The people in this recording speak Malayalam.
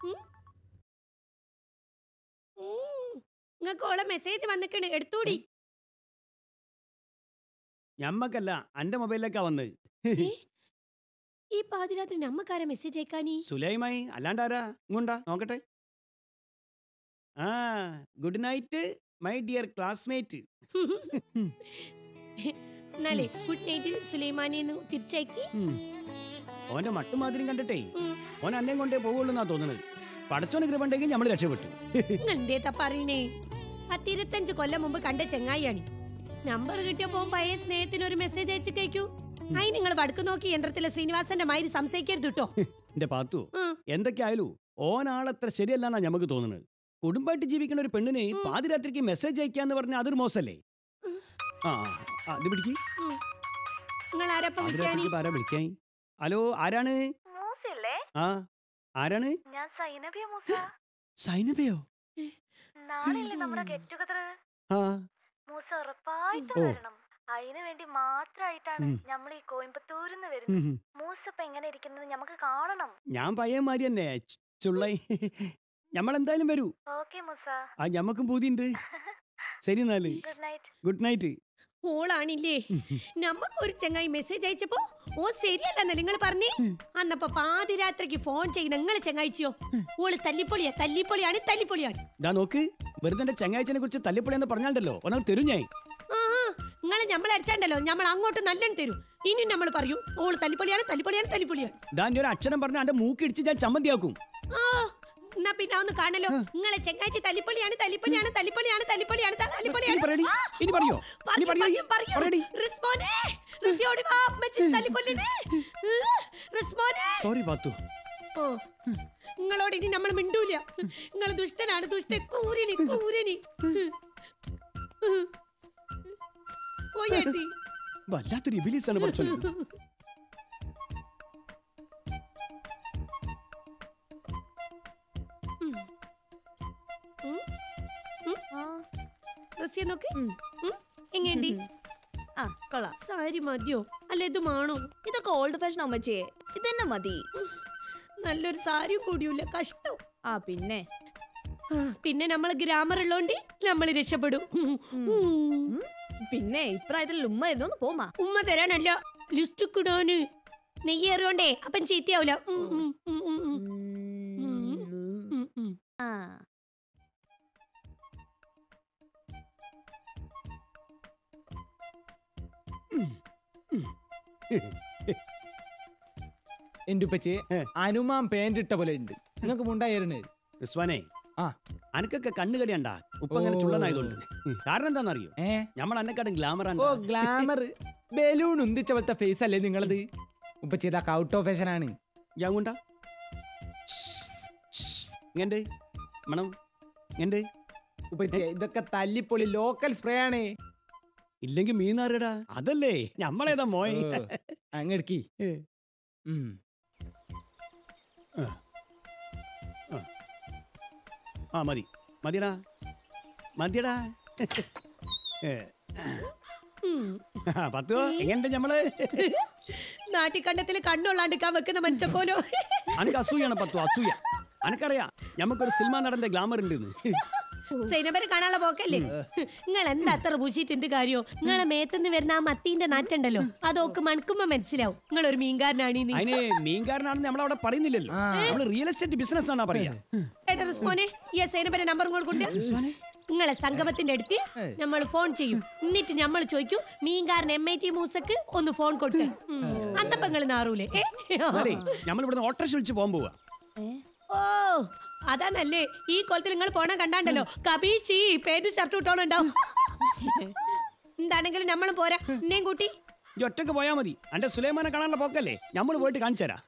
നിങ്ങൾക്ക് ഓളെ മെസ്സേജ് വന്നിക്കണ് എടുത്തൂടി ഞമ്മക്കല്ല അന്റെ മൊബൈലിലേക്കാ വന്ന് ഏ? ഈ പാതിരാത്രി നമ്മക്കാരെ മെസ്സേജ് അയക്കാനീ സുലൈമായി അല്ലാണ്ടാരാ ഇങ്ങോണ്ടാ നോക്കട്ടെ ആ good night my dear classmate എന്നാലേ ഗുഡ് നൈറ്റ് സുലൈമാനിന്ന് തിരിച്ചയക്കി ഓന്റെ മട്ടുമാതിരി കണ്ടിട്ടേ ഉം. ഓൻ അന്നേം കൊണ്ടേ പോവുള്ളൂ എന്നാ തോന്നുന്നത് പടച്ചോന് കൃപണ്ടെങ്കിൽ നമ്മൾ രക്ഷപ്പെട്ടു നിങ്ങൾ എന്തേത്താ പറയണേ പത്തിരുപത്തഞ്ച് കൊല്ലം മുമ്പ് കണ്ട ചെങ്ങായിയാണ് നമ്പർ കിട്ടിയപ്പോ പഴയ സ്നേഹത്തിന് ഒരു മെസ്സേജ് അയച്ചു കഴിക്കൂ അയി നിങ്ങൾ വടക്ക് നോക്കി യന്ത്രത്തിലെ ശ്രീനിവാസന്റെ മാതിരി സംശയിക്കരുത് കേട്ടോ എന്റെ പാത്തു ഉം. എന്തൊക്കെയായാലും ഓനാളത്ര ശരിയല്ലെന്നാ ഞമ്മക്ക് തോന്നുന്നത് കുടുംബമായിട്ട് ജീവിക്കുന്ന ഒരു പെണ്ണിന് ഉം. പാതിരാത്രിക്ക് മെസ്സേജ് അയക്കാന്ന് പറഞ്ഞാൽ അതൊരു മോശല്ലേ ആ ആ, ഇത് പിടിക്ക് നിങ്ങൾ ആരപ്പം വിളിക്കാനി പാതിരാത്രിക്ക് ഇപ്പൊ ആരാ വിളിക്കാൻ ഹലോ ആരാണ് മൂസയല്ലേ ആ ആരാണ് ഞാൻ സൈനബിയ മൂസ സൈനബയോ നാളെയല്ലേ നമ്മുടെ ഗെറ്റ് ടുഗദർ ആ മൂസ ഉറപ്പായിട്ടും ഓ. വരണം അതിനു വേണ്ടി മാത്രമായിട്ടാണ് ഉം. നമ്മൾ ഈ കോയമ്പത്തൂരിന്ന് വരുന്നത് ഉം. മൂസ ഇപ്പൊ എങ്ങനെ ഇരിക്കുന്നത് നമുക്ക് കാണണം ഞാൻ പയ്യന്മാരി തന്നെ ചു- ചുള്ളൈ ഞമ്മളെന്തായാലും വരൂ ഓക്കെ മൂസ ആ ഞമ്മക്കും പൂതിയുണ്ട് ശരി എന്നാല് ഗുഡ് നൈറ്റ് ഗുഡ് നൈറ്റ് ഓളാണില്ലേ നമ്മക്ക് ഒരു ചെങ്ങായി മെസ്സേജ് അയച്ചപ്പോ ഓ ശരിയല്ലെന്നല്ലേ നിങ്ങൾ പറഞ്ഞേ അന്നപ്പോ പാതിരാത്രിക്ക് ഫോൺ ചെയ്യുന്ന നിങ്ങൾ ചെങ്ങായിച്ചിയോ ഓള് തല്ലിപ്പൊളിയാ തല്ലിപ്പൊളിയാണ് തല്ലിപ്പൊളിയാണ് ഇതാ നോക്ക് വെറുതെ എന്റെ ചങ്ങാഴ്ചനെ കുറിച്ച് തല്ലിപ്പൊളിയെന്ന് പറഞ്ഞാണ്ടല്ലോ ഒന്നും തരും ഞാൻ ആഹാ നിങ്ങളെ നമ്മൾ അടിച്ചാണ്ടല്ലോ നമ്മൾ അങ്ങോട്ട് നല്ലോണം തരും ഇനി നമ്മൾ പറയൂ ഓള് തല്ലിപ്പൊളിയാണ് തല്ലിപ്പൊളിയാണ് തല്ലിപ്പൊളിയാണ് ഇതാ എന്റെ ഒരു അക്ഷരം പറഞ്ഞ എന്റെ മൂക്കിടിച്ച് ഞാൻ ചമ്മന്തിയാക്കും ആ എന്നാ പിന്നെ ഒന്ന് കാണല്ലോ നിങ്ങളെ ചെങ്ങാഴ്ച തല്ലിപ്പൊളിയാണ് തല്ലിപ്പൊളിയാണ് തല്ലിപ്പൊളിയാണ് തല്ലിപ്പൊളിയാണ് ഇനി തല്ലിപ്പൊളിയാണ് പറയടി ഇനി പറയോ ഇനി പറയൂ, പറയോ പറയൂ, പറയൂ. പറയടി റിസ്മോനെ, റിസിയോടി വാ, അമ്മച്ചി തല്ലിക്കൊല്ലണേ. ഏ, റിസ്മോനെ. സോറി പാത്തു ഓ, നിങ്ങളോട് ഇനി നമ്മൾ മിണ്ടൂല നിങ്ങൾ ദുഷ്ടനാണ് ദുഷ്ട ക്രൂരനി ക്രൂരനി പോയേട്ടി വല്ലാത്തൊരു ഇബിലിസാണ് പഠിച്ചോ റസിയ നോക്ക് എങ്ങേണ്ടി ആ കൊള്ളാം സാരി മതിയോ അല്ല ഇത് മാണോ ഇതൊക്കെ ഓൾഡ് ഫാഷൻ അമ്മച്ചേ ഇതന്നെ മതി നല്ലൊരു സാരിയും കൂടിയൂല കഷ്ടം ആ പിന്നെ ആ, പിന്നെ നമ്മൾ ഗ്രാമർ ഉള്ളോണ്ട് നമ്മൾ രക്ഷപ്പെടും ഉം. പിന്നെ ഇപ്രായത്തിൽ ഉമ്മ ഇരുന്നൊന്ന് പോമാ ഉമ്മ തരാനല്ല ലിസ്റ്റ് കിടാന് നെയ്യേറിയോണ്ടേ അപ്പം ചീത്തയാവൂല ഉം, ഉം, ഉം, ഉം, ഉം. ഉം, ഉം. ആ എന്റെ ഉപ്പച്ചി ഏ. അനുമാൻ പാന്റ് ഇട്ട പോലെ ഉണ്ട് നിങ്ങൾക്ക് മുണ്ടായിരുന്നു റിസ്വാനെ ആ. അനക്കൊക്കെ കണ്ണുകടിയണ്ടാ ഉപ്പ അങ്ങനെ ഓ. ചുള്ളനായതുകൊണ്ട് കാരണം എന്താണെന്നറിയോ ഏ നമ്മൾ അന്നെക്കാട്ടും ഗ്ലാമറാണ് ഓ ഗ്ലാമർ ബലൂൺ ഉന്തിച്ച പോലത്തെ ഫേസ് അല്ലേ നിങ്ങളത് ഉപ്പച്ചി ഇതൊക്കെ ഔട്ട് ഓഫ് ഫാഷൻ ആണ് ഞാൻ കൊണ്ടാ ഇങ്ങണ്ട് മണം ഇങ്ങണ്ട് ഉപ്പച്ചി ഇതൊക്കെ തല്ലിപ്പൊളി ലോക്കൽ സ്പ്രേ ആണ് ഇല്ലെങ്കിൽ മീനാറിടാ അതല്ലേ ഞമ്മളേതാ മോയ് അങ്ങെടുക്കി ഏ. ആ മതി മതിയടാ മതിയടാ ഏ. ഉം. ആ, പത്തുവോ എങ്ങനെയുണ്ട് ഞമ്മള് നാട്ടിക്കണ്ടത്തില് കണ്ണുള്ളാണ്ടിക്കാൻ വെക്കുന്ന മനുഷ്യക്കോലോ അനക്ക് അസൂയാണ് പത്തു അസൂയ അനക്കറിയാ ഞമ്മക്കൊരു സിനിമ നടന്റെ ഗ്ലാമർ ഉണ്ട് സൈനബരെ കാണാനുള്ള പോക്കല്ലേ നിങ്ങൾ എന്താ അത്ര പൂശിട്ട് എന്ത് കാര്യോ നിങ്ങളെ മേത്തുനിന്ന് വരുന്ന ആ മത്തീന്റെ നാറ്റുണ്ടല്ലോ അതൊക്കെ മണക്കുമ്പോ മനസ്സിലാവും നിങ്ങൾ ഒരു മീൻകാരനാണ് അതിന് മീൻകാരനാണെന്ന് നമ്മളവിടെ പറയുന്നില്ലല്ലോ നമ്മള് റിയൽ എസ്റ്റേറ്റ് ബിസിനസ് ആണോ പറയാ ഏട്ടാ റിസ്മോനെ ഈ സൈനബരെ നമ്പർ കൊടുക്കൊണ്ട് നിങ്ങളെ സംഗമത്തിന്റെ അടുത്ത് നമ്മൾ ഫോൺ ചെയ്യും എന്നിട്ട് നമ്മൾ ചോദിക്കും മീൻകാരൻ എം ഐ ടി മൂസക്ക് ഒന്ന് ഫോൺ കൊടുത്തു അന്നപ്പോ നിങ്ങൾ നാറൂലേ ഏ? അതെ നമ്മൾ ഇവിടുന്ന് ഓട്ടോറിക്ഷ വിളിച്ച് പോകാൻ പോവാ ഓ അതാണല്ലേ ഈ കൊലത്തിൽ നിങ്ങൾ പോണ കണ്ടാണ്ടല്ലോ കബീച്ചി പേര് ഷർട്ട് ഇട്ടോളുണ്ടാവും എന്താണെങ്കിലും നമ്മൾ പോരാ എന്നെയും കൂട്ടി ഈ ഒറ്റക്ക് പോയാ മതി അന്റെ സുലൈമാനെ കാണാനുള്ള പോക്കല്ലേ നമ്മൾ പോയിട്ട് കാണിച്ചു തരാം